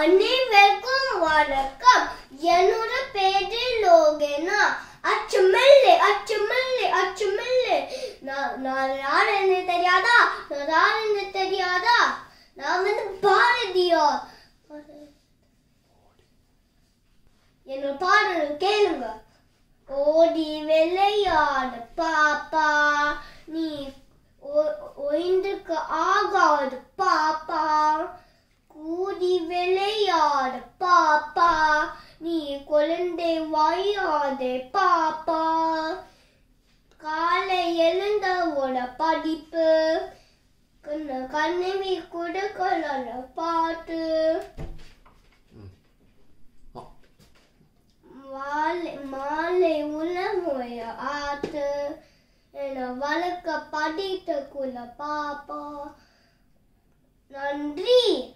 அனைவருக்கும் வணக்கம் என்னோட பேரு லோகனா அச்சுமில்லை அச்சுமில்லை அச்சுமில்லை நான் நான் யாருன்னு தெரியாதா நான் யாருன்னு தெரியாதா நான் வந்து பாரதியார் என்னோட பாடல் கேளுங்க ஓடி விளையாடு பாப்பா நீ ஒ- ஒய்ந்துக்கு ஆகாது பாப்பா கூடி விளையாடு பாப்பா நீ குழந்தை வாயாதே பாப்பா காலை எழுந்தவோட படிப்பு கண்ண கண்ணவி கொடுக்கல பாட்டு மாலை மாலை உலமொய ஆத்து என வழக்க படித்த குல பாப்பா நன்றி